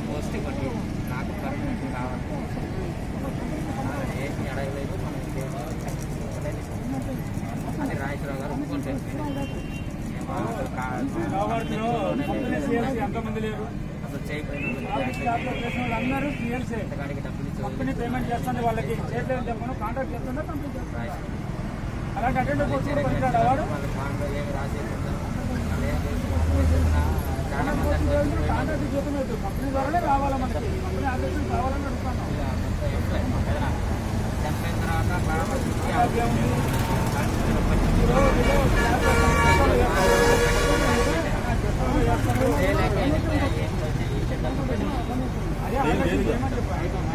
Post కొట్టి నాకు permanent కావాలి ఏమి అడగలేదు మనం ఇంకేం అది రాజేశ్వరరావు గారు ఒప్పుకుంటే ఎంతమంది లేరు అసలు చేయకపోయిన జాబ్లో చేసిన వాళ్ళందరూ సీఎల్సీ ఎంతకాడికి డబ్బులు ఇచ్చి కంపెనీ పేమెంట్ చేస్తుంది వాళ్ళకి చేయట్లేదు చెప్పకుండా కాంటాక్ట్ చేస్తుంటే కంప్లీట్ చేస్తుంది రాజేశ్వరరావు అలాంటి అటెండ్ పోస్ట్ పనికిరాడు వాడు వాళ్ళ బాండ్లో ఏమి రాసేసుకుంటారు వాళ్ళు ఏం చేసుకోకుండా చాలా మంది అట్లా వచ్చి పోయిన కాంటాక్ట్ జీతం లేదు కంపెనీ ద్వారానే రావాలా మనకి కంపెనీ ఆదేశం కావాలని అడుగుతున్నాం ఇలా మొత్తం ఎంప్లాయ్ మా పెదనాన్న. చనిపోయిన తర్వాత బాగా మంది చేయలేక వెళ్ళిపోయి ఏం చేయాలి? ఈ చెడ్డ అదే అలాంటి ఏమని చెప్పాలి